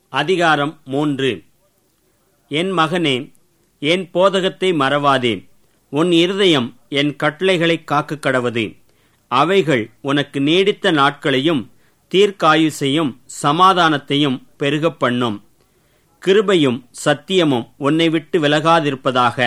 அதிகாரம் மூன்று என் மகனே என் போதகத்தை மறவாதே உன் இருதயம் என் கட்டளைகளைக் காக்கக் கடவது அவைகள் உனக்கு நீடித்த நாட்களையும் தீர்க்காயுசையும் சமாதானத்தையும் பெருகப் பண்ணும் கிருபையும் சத்தியமும் உன்னை விட்டு விலகாதிருப்பதாக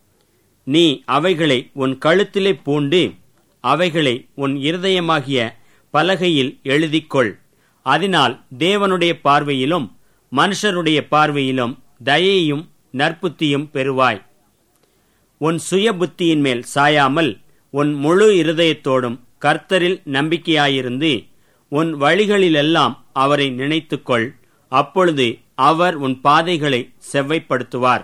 நீ அவைகளை உன் கழுத்திலே பூண்டு அவைகளை உன் இருதயமாகிய பலகையில் எழுதிக்கொள் அதனால் தேவனுடைய பார்வையிலும் மனுஷருடைய பார்வையிலும் தயையும் நற்புத்தியும் பெறுவாய் உன் சுய புத்தியின் மேல் சாயாமல் உன் முழு இருதயத்தோடும் கர்த்தரில் நம்பிக்கையாயிருந்து உன் வழிகளிலெல்லாம் அவரை நினைத்துக்கொள் அப்பொழுது அவர் உன் பாதைகளை செவ்வைப்படுத்துவார்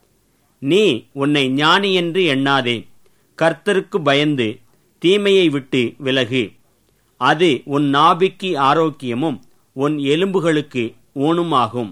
நீ உன்னை ஞானி என்று எண்ணாதே கர்த்தருக்கு பயந்து தீமையை விட்டு விலகு அது உன் நாபிக்கு ஆரோக்கியமும் உன் எலும்புகளுக்கு ஊனுமாகும்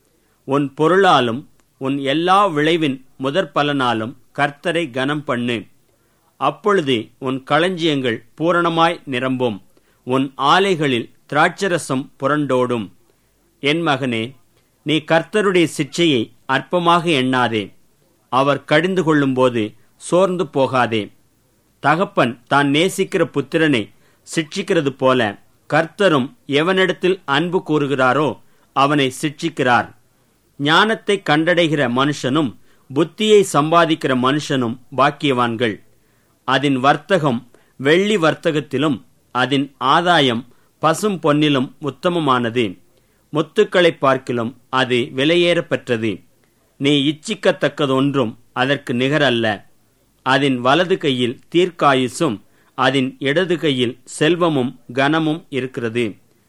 உன் பொருளாலும் உன் எல்லா விளைவின் முதற் பலனாலும் கர்த்தரை கனம் பண்ணு அப்பொழுது உன் களஞ்சியங்கள் பூரணமாய் நிரம்பும் உன் ஆலைகளில் திராட்சரசம் புரண்டோடும் என் மகனே நீ கர்த்தருடைய சிற்சையை அற்பமாக எண்ணாதே அவர் கடிந்து கொள்ளும்போது சோர்ந்து போகாதே தகப்பன் தான் நேசிக்கிற புத்திரனை சிட்சிக்கிறது போல கர்த்தரும் எவனிடத்தில் அன்பு கூறுகிறாரோ அவனை சிட்சிக்கிறார் ஞானத்தை கண்டடைகிற மனுஷனும் புத்தியை சம்பாதிக்கிற மனுஷனும் பாக்கியவான்கள் அதன் வர்த்தகம் வெள்ளி வர்த்தகத்திலும் அதன் ஆதாயம் பசும் பொன்னிலும் உத்தமமானது முத்துக்களை பார்க்கிலும் அது விலையேற பெற்றது நீ இச்சிக்கத்தக்கதொன்றும் அதற்கு நிகரல்ல அதன் வலது கையில் தீர்க்காயுசும் அதன் இடது கையில் செல்வமும் கனமும் இருக்கிறது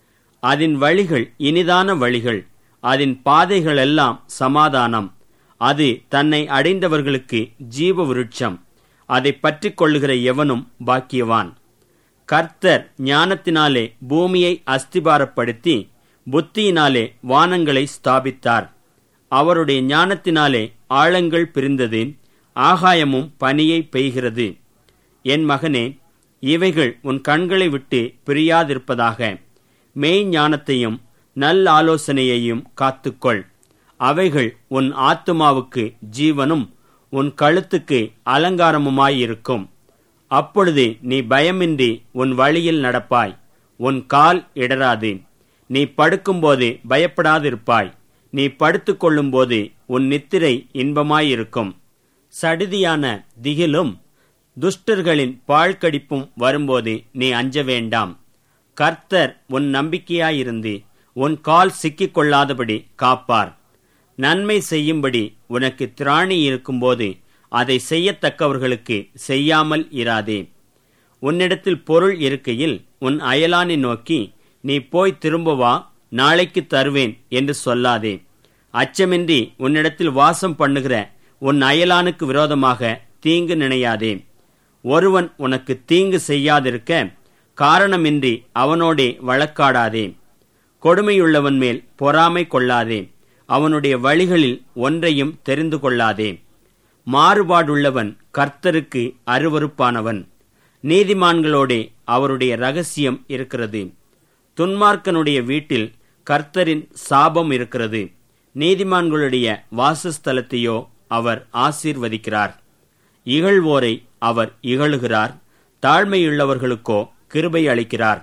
அதன் வழிகள் இனிதான வழிகள் அதன் பாதைகளெல்லாம் சமாதானம் அது தன்னை அடைந்தவர்களுக்கு ஜீவ விருட்சம் அதை பற்றி கொள்ளுகிற எவனும் பாக்கியவான் கர்த்தர் ஞானத்தினாலே பூமியை அஸ்திபாரப்படுத்தி புத்தியினாலே வானங்களை ஸ்தாபித்தார் அவருடைய ஞானத்தினாலே ஆழங்கள் பிரிந்தது ஆகாயமும் பனியை பெய்கிறது என் மகனே இவைகள் உன் கண்களை விட்டு பிரியாதிருப்பதாக மெய் ஞானத்தையும் நல் ஆலோசனையையும் காத்துக்கொள் அவைகள் உன் ஆத்துமாவுக்கு ஜீவனும் உன் கழுத்துக்கு அலங்காரமுமாயிருக்கும் அப்பொழுது நீ பயமின்றி உன் வழியில் நடப்பாய் உன் கால் இடராது நீ படுக்கும்போது பயப்படாதிருப்பாய் நீ படுத்துக்கொள்ளும்போது உன் நித்திரை இன்பமாயிருக்கும் சடிதியான திகிலும் துஷ்டர்களின் பாழ்கடிப்பும் வரும்போது நீ அஞ்ச வேண்டாம் கர்த்தர் உன் நம்பிக்கையாயிருந்து உன் கால் சிக்கிக் கொள்ளாதபடி காப்பார் நன்மை செய்யும்படி உனக்கு திராணி இருக்கும்போது அதை செய்யத்தக்கவர்களுக்கு செய்யாமல் இராதே உன்னிடத்தில் பொருள் இருக்கையில் உன் அயலானை நோக்கி நீ போய் திரும்பவா நாளைக்கு தருவேன் என்று சொல்லாதே அச்சமின்றி உன்னிடத்தில் வாசம் பண்ணுகிற உன் அயலானுக்கு விரோதமாக தீங்கு நினையாதே ஒருவன் உனக்கு தீங்கு செய்யாதிருக்க காரணமின்றி அவனோடே வழக்காடாதே கொடுமையுள்ளவன் மேல் பொறாமை கொள்ளாதே அவனுடைய வழிகளில் ஒன்றையும் தெரிந்து கொள்ளாதே மாறுபாடுள்ளவன் கர்த்தருக்கு அருவறுப்பானவன் நீதிமான்களோடே அவருடைய ரகசியம் இருக்கிறது துன்மார்க்கனுடைய வீட்டில் கர்த்தரின் சாபம் இருக்கிறது நீதிமான்களுடைய வாசஸ்தலத்தையோ அவர் ஆசீர்வதிக்கிறார் இகழ்வோரை அவர் இகழுகிறார் தாழ்மையுள்ளவர்களுக்கோ கிருபை அளிக்கிறார்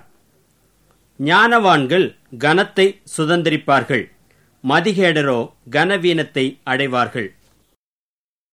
ஞானவான்கள் கனத்தை சுதந்திரிப்பார்கள் மதிகேடரோ கனவீனத்தை அடைவார்கள்